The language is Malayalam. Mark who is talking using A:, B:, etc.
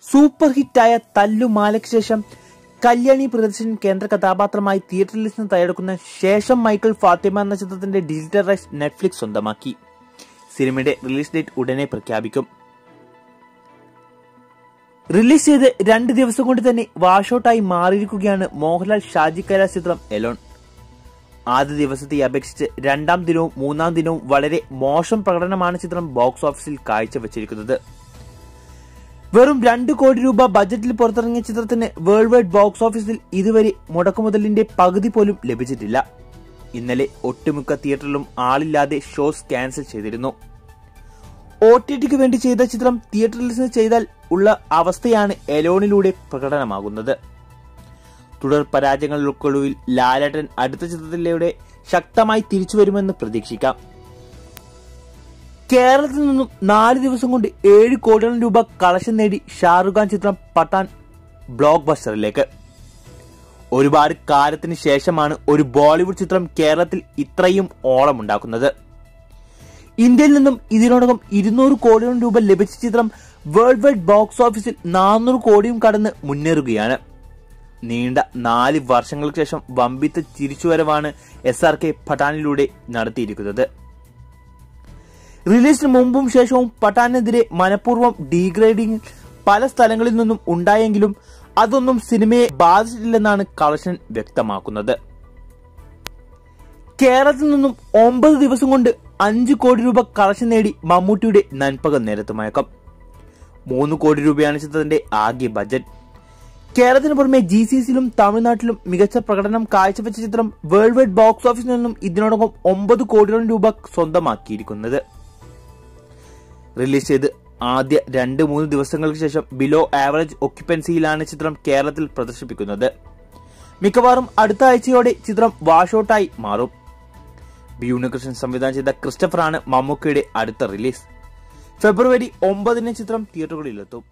A: സൂപ്പർ ഹിറ്റായ തല്ലുമാലയ്ക്ക് ശേഷം കല്യാണി പ്രദർശൻ കേന്ദ്ര കഥാപാത്രമായി തിയേറ്ററിൽ നിന്ന് തയ്യാറെടുക്കുന്ന ശേഷം മൈക്കിൾ ഫാത്തിമ എന്ന ചിത്രത്തിന്റെ ഡിജിറ്റൽ റൈറ്റ്സ് നെറ്റ്ഫ്ലിക്സ് സ്വന്തമാക്കി സിനിമയുടെ റിലീസ് ഡേറ്റ് ഉടനെ പ്രഖ്യാപിക്കും റിലീസ് ചെയ്ത് രണ്ട് ദിവസം കൊണ്ട് തന്നെ വാഷൌട്ടായി മാറിയിരിക്കുകയാണ് മോഹൻലാൽ ഷാജി കൈലാസ് ചിത്രം എലോൺ ആദ്യ ദിവസത്തെ അപേക്ഷിച്ച് രണ്ടാം ദിനവും മൂന്നാം ദിനവും വളരെ മോശം പ്രകടനമാണ് ചിത്രം ബോക്സ് ഓഫീസിൽ കാഴ്ചവെച്ചിരിക്കുന്നത് വെറും രണ്ട് കോടി രൂപ ബജറ്റിൽ പുറത്തിറങ്ങിയ ചിത്രത്തിന് വേൾഡ് വൈഡ് ബോക്സ് ഓഫീസിൽ ഇതുവരെ മുടക്കുമുതലിന്റെ പകുതി പോലും ലഭിച്ചിട്ടില്ല ഇന്നലെ ഒട്ടുമിക്ക തിയേറ്ററിലും ആളില്ലാതെ ഷോസ് ക്യാൻസൽ ചെയ്തിരുന്നു ഒ ടി ടിക്ക് വേണ്ടി ചെയ്ത ചിത്രം തിയേറ്ററിൽ നിന്ന് ചെയ്താൽ ഉള്ള അവസ്ഥയാണ് എലോണിലൂടെ പ്രകടനമാകുന്നത് തുടർ പരാജയങ്ങൾക്കൊടുവിൽ ലാലേട്ടൻ അടുത്ത ചിത്രത്തിലൂടെ ശക്തമായി തിരിച്ചു വരുമെന്ന് പ്രതീക്ഷിക്കാം കേരളത്തിൽ നിന്നും നാല് ദിവസം കൊണ്ട് ഏഴ് കോടിയോളം രൂപ കളക്ഷൻ നേടി ഷാറുഖ് ഖാൻ ചിത്രം പട്ടാൻ ബ്ലോക്ക് ബസ്റ്ററിലേക്ക് ഒരുപാട് കാലത്തിന് ശേഷമാണ് ഒരു ബോളിവുഡ് ചിത്രം കേരളത്തിൽ ഇത്രയും ഓളമുണ്ടാക്കുന്നത് ഇന്ത്യയിൽ നിന്നും ഇതിനോടകം ഇരുന്നൂറ് കോടിയോളം രൂപ ലഭിച്ച ചിത്രം വേൾഡ് വൈഡ് ബോക്സ് ഓഫീസിൽ നാനൂറ് കോടിയും കടന്ന് മുന്നേറുകയാണ് നീണ്ട നാല് വർഷങ്ങൾക്ക് ശേഷം വമ്പിത്ത തിരിച്ചുവരവാണ് എസ് ആർ കെ പഠാനിലൂടെ നടത്തിയിരിക്കുന്നത് റിലീസിന് മുമ്പും ശേഷവും പഠാനെതിരെ മനഃപൂർവ്വം ഡീഗ്രേഡിംഗ് പല സ്ഥലങ്ങളിൽ നിന്നും ഉണ്ടായെങ്കിലും അതൊന്നും സിനിമയെ ബാധിച്ചിട്ടില്ലെന്നാണ് കളക്ഷൻ വ്യക്തമാക്കുന്നത് കേരളത്തിൽ നിന്നും ഒമ്പത് ദിവസം കൊണ്ട് അഞ്ച് കോടി രൂപ കളക്ഷൻ നേടി മമ്മൂട്ടിയുടെ നൻപകം നേരത്ത് മയക്കം മൂന്ന് കോടി രൂപയാണ് ചിത്രത്തിന്റെ ആകെ ബജറ്റ് കേരളത്തിന് പുറമെ ജി സി സിയിലും തമിഴ്നാട്ടിലും മികച്ച പ്രകടനം കാഴ്ചവെച്ച ചിത്രം വേൾഡ് വൈഡ് ബോക്സ് ഓഫീസിൽ നിന്നും ഇതിനോടകം ഒമ്പത് കോടിയോളം രൂപ സ്വന്തമാക്കിയിരിക്കുന്നത് റിലീസ് ചെയ്ത് ആദ്യ രണ്ട് മൂന്ന് ദിവസങ്ങൾക്ക് ശേഷം ബിലോ ആവറേജ് ഒക്യുപ്പൻസിയിലാണ് ചിത്രം കേരളത്തിൽ പ്രദർശിപ്പിക്കുന്നത് മിക്കവാറും അടുത്ത ആഴ്ചയോടെ ചിത്രം വാഷൌട്ടായി മാറും ബി ഉണ്ണികൃഷ്ണൻ സംവിധാനം ചെയ്ത ക്രിസ്റ്റഫറാണ് മമ്മൂക്കയുടെ അടുത്ത റിലീസ് ഫെബ്രുവരി ഒമ്പതിന് ചിത്രം തിയേറ്ററുകളിലെത്തും